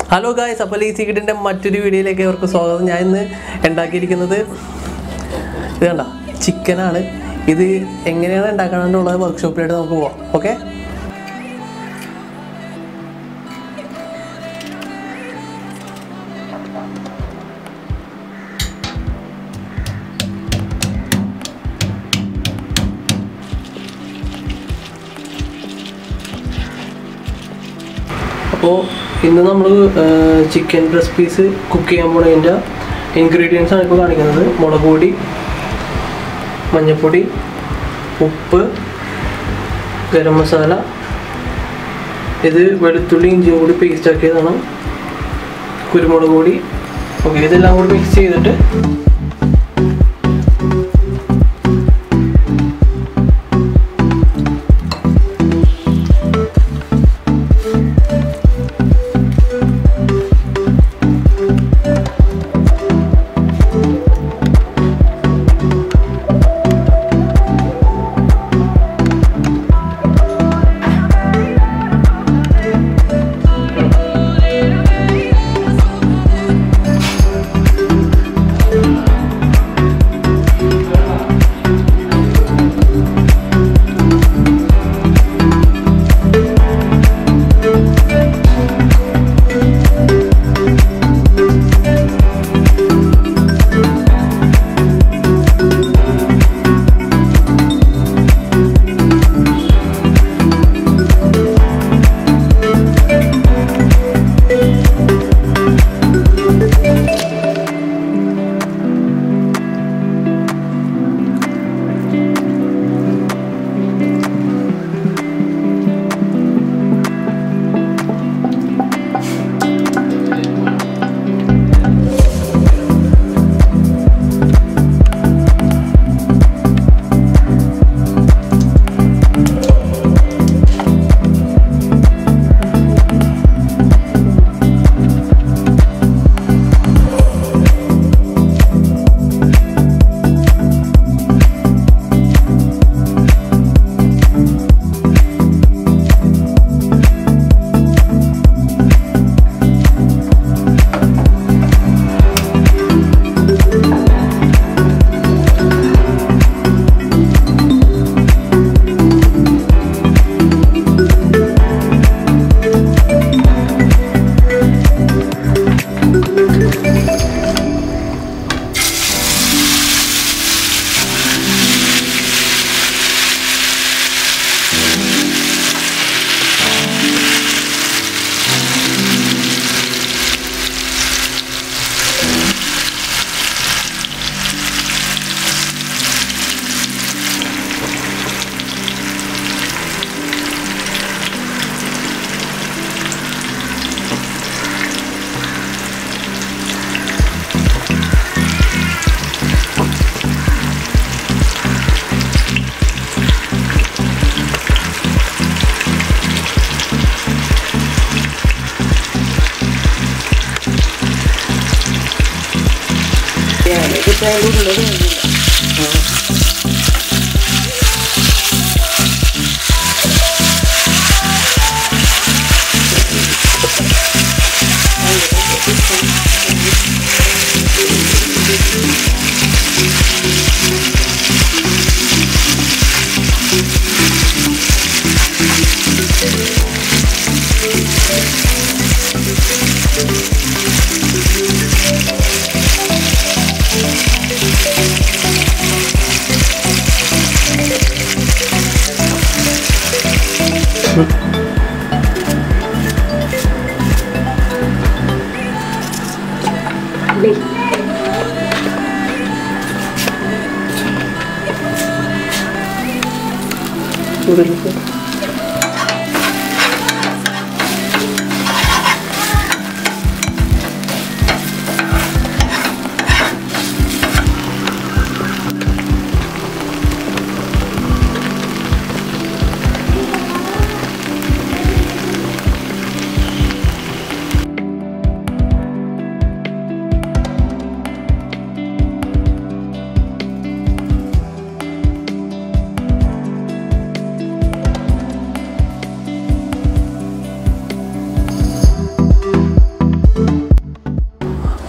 Hello guys അപ്പോൾ ഈ സീക്രട്ടിൻ്റെ മറ്റൊരു വീഡിയോയിലേക്ക് അവർക്ക് സ്വാഗതം ഞാൻ ഇന്ന് ഉണ്ടാക്കിയിരിക്കുന്നത് ഇത് കണ്ട ചിക്കനാണ് ഇത് എങ്ങനെയാണ് ഉണ്ടാക്കണമെന്നുള്ളത് വർക്ക്ഷോപ്പിലായിട്ട് നമുക്ക് പോവാം ഓക്കെ അപ്പോൾ ഇന്ന് നമ്മൾ ചിക്കൻ ബ്രസ്റ്റ് പീസ് കുക്ക് ചെയ്യാൻ പോണതിൻ്റെ ഇൻഗ്രീഡിയൻസ് ആണ് ഇപ്പോൾ കാണിക്കുന്നത് മുളക് പൊടി മഞ്ഞൾപ്പൊടി ഉപ്പ് ഗരം മസാല ഇത് വെളുത്തുള്ളി ഇഞ്ചിയും കൂടി പേസ്റ്റ് ആക്കിയതാണ് കുരുമുളക് പൊടി ഓക്കെ ഇതെല്ലാം കൂടി മിക്സ് ചെയ്തിട്ട്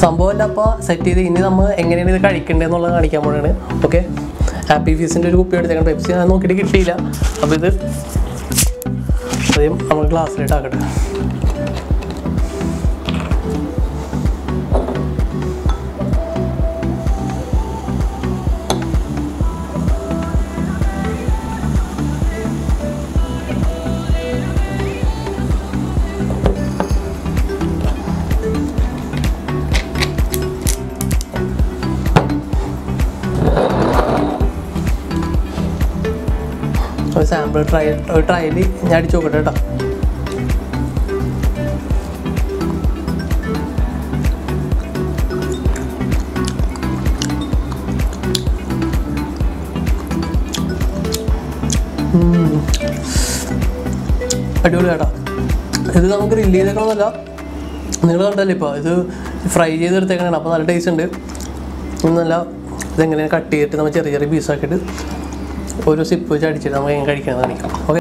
സംഭവം എല്ലാം അപ്പോൾ സെറ്റ് ചെയ്ത് ഇനി നമ്മൾ എങ്ങനെയാണ് ഇത് കഴിക്കേണ്ടതെന്നുള്ളത് കാണിക്കാൻ പോവാണ് ഓക്കെ ഹാപ്പി ഫീസിൻ്റെ ഒരു കുപ്പി എടുത്തേക്കണം പെപ്സി ഞാൻ നോക്കിയിട്ട് കിട്ടിയില്ല അപ്പോൾ ഇത് ആദ്യം നമ്മൾ ഗ്ലാസ്സിലിട്ട് ആക്കട്ടെ ഒരു സാമ്പിൾ ട്രയൽ ഒരു ട്രയൽ ഞാൻ അടിച്ചു നോക്കട്ടെ കേട്ടോ ഉം. അടിപൊളി കേട്ടോ ഇത് നമുക്ക് ഗ്രില്ല് ചെയ്തേക്കണമെന്നല്ല നിങ്ങൾ കണ്ടല്ലേ ഇപ്പോൾ ഇത് ഫ്രൈ ചെയ്തെടുത്തേക്കണേ അപ്പോൾ നല്ല ടേസ്റ്റ് ഉണ്ട് ഇത് നല്ല ഇതെങ്ങനെ കട്ട് ചെയ്തിട്ട് നമ്മൾ ചെറിയ ചെറിയ പീസാക്കിയിട്ട് ഒരു സിപ്പ് വെച്ച് അടിച്ചിട്ട് നമുക്ക് എങ്ങനെ കഴിക്കാൻ കാണിക്കാം ഓക്കെ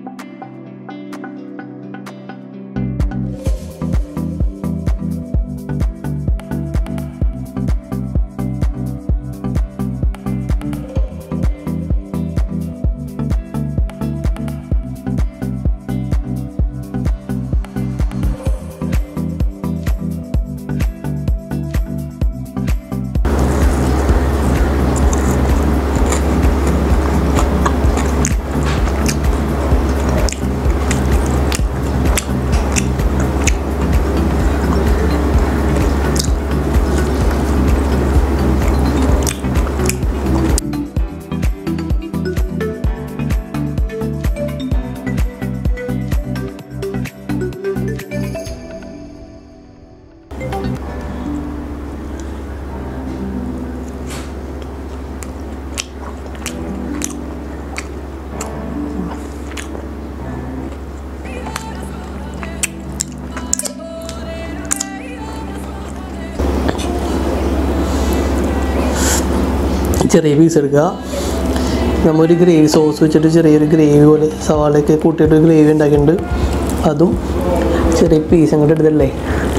ചെറിയ പീസ് എടുക്കുക നമ്മൊരു ഗ്രേവി സോസ് വെച്ചിട്ട് ചെറിയൊരു ഗ്രേവി പോലെ സവാളയൊക്കെ കൂട്ടിയിട്ട് ഗ്രേവി ഉണ്ടാക്കിയിട്ടുണ്ട് അതും ചെറിയ പീസ് അങ്ങോട്ട് എടുത്തല്ലേ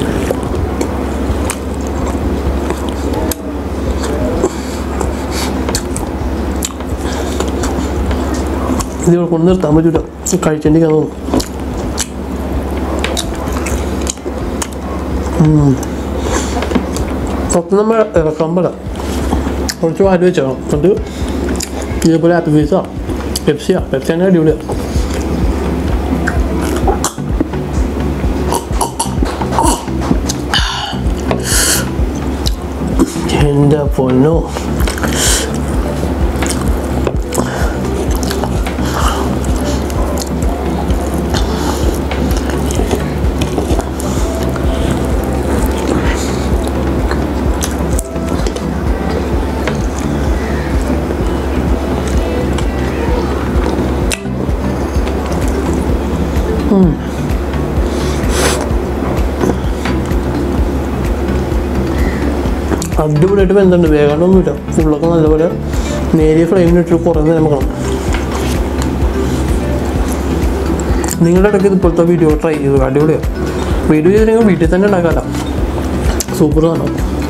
ഇത് ഇവിടെ കൊണ്ട് നിർത്താൻ പറ്റൂല കഴിച്ചിട്ടുണ്ടെങ്കിൽ തോന്നും അപ്പം നമ്മൾ ഇറക്കാൻ പറ്റാം കുറച്ച് വാരി വെച്ചേക്കണം എന്നിട്ട് ഇതേപോലെ ആപ്പിൾ ഫീസോ പെപ്സിയോ പെപ്സി തന്നെ അടിപൊളിയാണ് എൻ്റെ പൊന്നോ അടിപൊളിയായിട്ട് വെന്തുണ്ട് വേഗമൊന്നുമില്ല ഉള്ളൊക്കെ നല്ലപോലെ നേരിയ ഫ്ലെയിമിലിട്ട് കുറേ നേരം വെക്കണം നിങ്ങളുടെ ഇടയ്ക്ക് ഇപ്പോഴത്തെ വീഡിയോ ട്രൈ ചെയ്തു അടിപൊളിയാണ് വീഡിയോ ചെയ്തില്ലെങ്കിൽ വീട്ടിൽ തന്നെ ഉണ്ടാക്കാമല്ലോ സൂപ്പർ ആണ്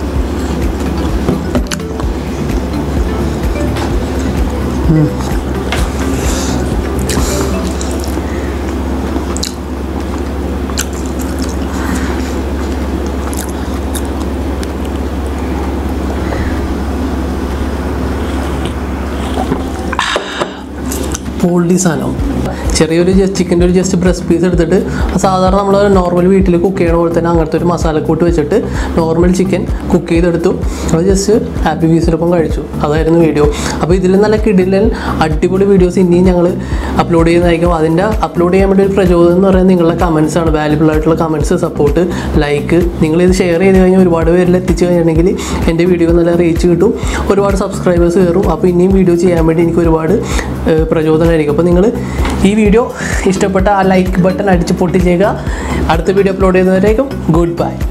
പൊള്ളി സാധനം ചെറിയൊരു ജസ്റ്റ് ചിക്കൻ്റെ ഒരു ജസ്റ്റ് ബ്രസ്റ്റ് പീസ് എടുത്തിട്ട് സാധാരണ നമ്മൾ നോർമൽ വീട്ടിൽ കുക്ക് ചെയ്യണ പോലെ തന്നെ അങ്ങനത്തെ ഒരു മസാലക്കൂട്ട് വെച്ചിട്ട് നോർമൽ ചിക്കൻ കുക്ക് ചെയ്തെടുത്തു അത് ജസ്റ്റ് ഹാപ്പി പീസിനൊപ്പം കഴിച്ചു അതായിരുന്നു വീഡിയോ അപ്പോൾ ഇതിൽ നല്ല കിടിലൻ അടിപൊളി വീഡിയോസ് ഇനിയും ഞങ്ങൾ അപ്ലോഡ് ചെയ്യുന്നതായിരിക്കും അതിൻ്റെ അപ്ലോഡ് ചെയ്യാൻ വേണ്ടി ഒരു പ്രചോദനം എന്ന് പറയുന്നത് നിങ്ങളുടെ കമൻസ് ആണ് വാല്യുബിൾ ആയിട്ടുള്ള കമൻസ് സപ്പോർട്ട് ലൈക്ക് നിങ്ങളിത് ഷെയർ ചെയ്ത് കഴിഞ്ഞാൽ ഒരുപാട് പേരിൽ എത്തിച്ചു കഴിഞ്ഞിട്ടുണ്ടെങ്കിൽ എൻ്റെ വീഡിയോ നല്ല റീച്ച് കിട്ടും ഒരുപാട് സബ്സ്ക്രൈബേഴ്സ് കയറും അപ്പോൾ ഇനിയും വീഡിയോ ചെയ്യാൻ വേണ്ടി എനിക്ക് ഒരുപാട് ഏഹ്, പ്രചോദനമായിരിക്കും അപ്പോൾ നിങ്ങൾ ഈ വീഡിയോ ഇഷ്ടപ്പെട്ട ആ ലൈക്ക് ബട്ടൺ അടിച്ച് പൊട്ടിച്ചേക്കുക അടുത്ത വീഡിയോ അപ്ലോഡ് ചെയ്യുന്നവരേക്കും ഗുഡ് ബൈ